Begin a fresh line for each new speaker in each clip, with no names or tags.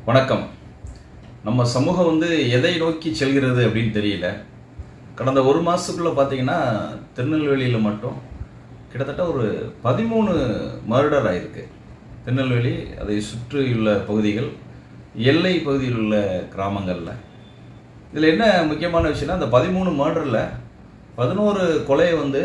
வணக்கம் நம்ம சமூகம் வந்து எதை நோக்கி செல்கிறது அப்படின்னு தெரியல கடந்த ஒரு மாதத்துக்குள்ளே பார்த்தீங்கன்னா திருநெல்வேலியில் மட்டும் கிட்டத்தட்ட ஒரு பதிமூணு மர்டர் ஆயிருக்கு திருநெல்வேலி அதை சுற்றியுள்ள பகுதிகள் எல்லை பகுதியில் உள்ள கிராமங்களில் இதில் என்ன முக்கியமான விஷயம்னா அந்த பதிமூணு மர்டரில் பதினோரு கொலையை வந்து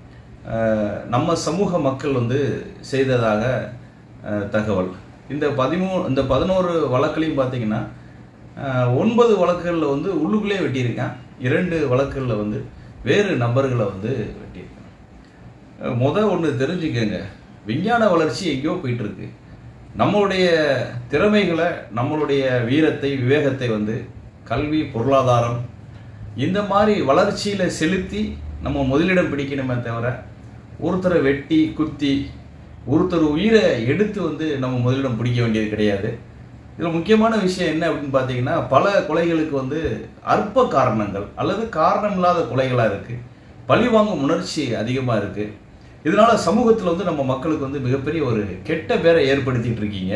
அஹ், நம்ம சமூக மக்கள் வந்து செய்ததாக அஹ், தகவல் இந்த பதிமூணு இந்த பதினோரு வழக்குலையும் பார்த்தீங்கன்னா அஹ், ஒன்பது வழக்குகளில் வந்து உள்ளுக்குள்ளே வெட்டியிருக்கான் இரண்டு வழக்குகளில் வந்து வேறு நபர்களை வந்து வெட்டியிருக்கான் அஹ், முத ஒன்று தெரிஞ்சுக்கங்க விஞ்ஞான வளர்ச்சி எங்கேயோ போயிட்டு இருக்கு நம்மளுடைய திறமைகளை நம்மளுடைய வீரத்தை விவேகத்தை வந்து கல்வி பொருளாதாரம் இந்த மாதிரி வளர்ச்சியில் செலுத்தி நம்ம முதலிடம் பிடிக்கணுமே தவிர ஒருத்தரை வெட்டி குத்தி ஒருத்தர் உயிரை எடுத்து வந்து நம்ம முதலிடம் பிடிக்க வேண்டியது கிடையாது இதில் முக்கியமான விஷயம் என்ன அப்படின்னு பார்த்தீங்கன்னா பல கொலைகளுக்கு வந்து அற்ப காரணங்கள் அல்லது காரணம் இல்லாத கொலைகளாக இருக்குது பழிவாங்கும் உணர்ச்சி அதிகமாக இருக்குது இதனால சமூகத்தில் வந்து நம்ம மக்களுக்கு வந்து மிகப்பெரிய ஒரு கெட்ட பேரை ஏற்படுத்திட்டு இருக்கீங்க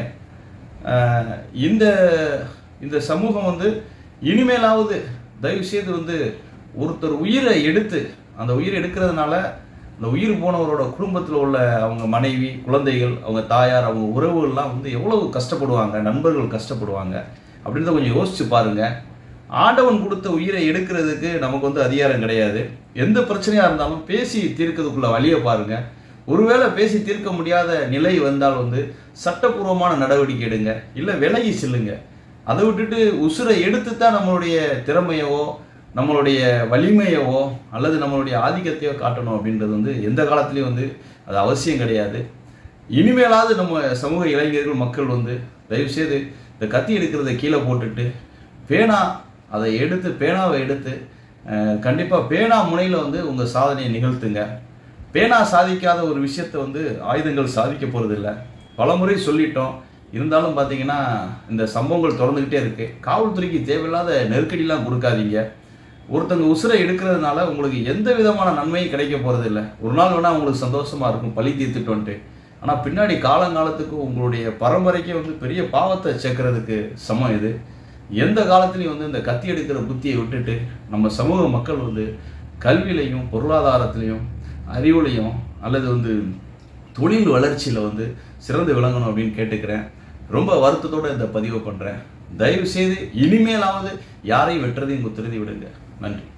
ஆஹ் இந்த இந்த சமூகம் வந்து இனிமேலாவது தயவு செய்து வந்து ஒருத்தர் உயிரை எடுத்து அந்த உயிரை எடுக்கிறதுனால அந்த உயிர் போனவரோட குடும்பத்தில் உள்ள அவங்க மனைவி குழந்தைகள் அவங்க தாயார் அவங்க உறவுகள்லாம் வந்து எவ்வளவு கஷ்டப்படுவாங்க நண்பர்கள் கஷ்டப்படுவாங்க அப்படின்றத கொஞ்சம் யோசிச்சு பாருங்க ஆண்டவன் கொடுத்த உயிரை எடுக்கிறதுக்கு நமக்கு வந்து அதிகாரம் கிடையாது எந்த பிரச்சனையாக இருந்தாலும் பேசி தீர்க்கிறதுக்குள்ள வழியை பாருங்க ஒருவேளை பேசி தீர்க்க முடியாத நிலை வந்தால் வந்து சட்டப்பூர்வமான நடவடிக்கை எடுங்க இல்லை விலகி செல்லுங்க அதை விட்டுட்டு உசுரை எடுத்து தான் நம்மளுடைய திறமையவோ நம்மளுடைய வலிமையவோ அல்லது நம்மளுடைய ஆதிக்கத்தையோ காட்டணும் அப்படின்றது வந்து எந்த காலத்துலேயும் வந்து அது அவசியம் கிடையாது இனிமேலாவது நம்ம சமூக இளைஞர்கள் மக்கள் வந்து தயவுசெய்து இந்த கத்தி எடுக்கிறத கீழே போட்டுட்டு பேனா அதை எடுத்து பேனாவை எடுத்து கண்டிப்பாக பேனா முனையில் வந்து உங்கள் சாதனையை நிகழ்த்துங்க பேனா சாதிக்காத ஒரு விஷயத்தை வந்து ஆயுதங்கள் சாதிக்க போகிறதில்ல பலமுறை சொல்லிட்டோம் இருந்தாலும் பார்த்தீங்கன்னா இந்த சம்பவங்கள் தொடர்ந்துக்கிட்டே இருக்கு காவல்துறைக்கு தேவையில்லாத நெருக்கடிலாம் கொடுக்காதீங்க ஒருத்தங்க உசுரை எடுக்கிறதுனால உங்களுக்கு எந்த விதமான நன்மையும் கிடைக்க போகிறதில்ல ஒரு நாள் வேணால் உங்களுக்கு சந்தோஷமாக இருக்கும் பழி தீர்த்துட்டு வந்துட்டு ஆனால் பின்னாடி காலங்காலத்துக்கு உங்களுடைய பரம்பரைக்கே வந்து பெரிய பாவத்தை சேர்க்கறதுக்கு சமம் இது எந்த காலத்துலையும் வந்து இந்த கத்தி எடுக்கிற புத்தியை விட்டுட்டு நம்ம சமூக மக்கள் வந்து கல்வியிலையும் பொருளாதாரத்திலையும் அறிவுலையும் அல்லது வந்து தொழில் வளர்ச்சியில் வந்து சிறந்து விளங்கணும் அப்படின்னு கேட்டுக்கிறேன் ரொம்ப வருத்தத்தோட இந்த பதிவை பண்ணுறேன் தயவு செய்து இனிமேலாவது யாரையும் வெட்டுறதையும் குத்துறதை விடுங்க நன்றி